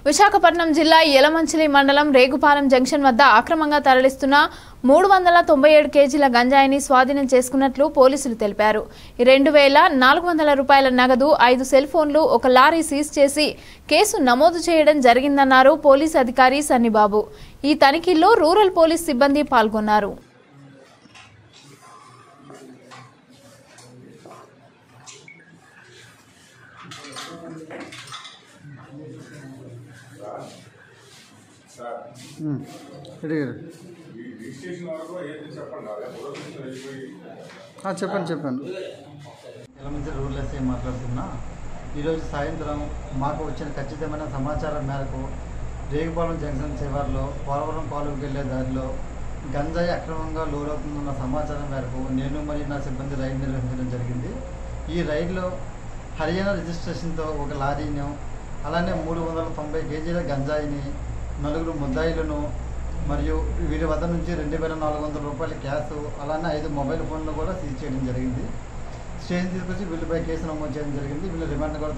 విశాఖపట్నం జిల్లా యలమంచిలి మండలం రేగుపాలెం జంక్షన్ వద్ద అక్రమంగా తరలిస్తున్న మూడు వందల తొంభై ఏడు కేజీల గంజాయిని స్వాధీనం చేసుకున్నట్లు పోలీసులు తెలిపారు రెండు వేల నాలుగు వందల రూపాయల నగదు ఐదు సెల్ ఫోన్లు ఒక లారీ సీజ్ చేసి కేసు నమోదు చేయడం జరిగిందన్నారు పోలీస్ అధికారి సన్నిబాబు ఈ తనిఖీల్లో రూరల్ పోలీస్ సిబ్బంది పాల్గొన్నారు అడిగారు రిజిస్ట్రేషన్ వరకు ఏది చెప్పండి అదే ప్రొడక్షన్ వెళ్ళిపోయి ఆ, చెప్పండి చెప్పండి ఎలమంచి రూరల్ ఎస్ఐ మాట్లాడుతున్నా ఈరోజు సాయంత్రం మాకు వచ్చిన ఖచ్చితమైన సమాచారం మేరకు రేగుపాలెం జంక్షన్ చివరిలో పోలవరం కాలువకి వెళ్ళే దారిలో గంజాయి అక్రమంగా లోడవుతుందన్న సమాచారం మేరకు నేను మరియు నా సిబ్బంది రైడ్ నిర్వహించడం జరిగింది ఈ రైడ్లో హర్యానా రిజిస్ట్రేషన్తో ఒక లారీను అలానే మూడు వందల తొంభై కేజీల గంజాయిని నలుగురు ముద్దాయిలను మరియు వీరి వద్ద నుంచి రెండు వేల నాలుగు వందల రూపాయల క్యాష్ అలానే ఐదు మొబైల్ ఫోన్లు కూడా సీజ్ చేయడం జరిగింది స్టేషన్ తీసుకొచ్చి వీళ్ళపై కేసు నమోదు చేయడం జరిగింది వీళ్ళు రిమాండ్ కూడా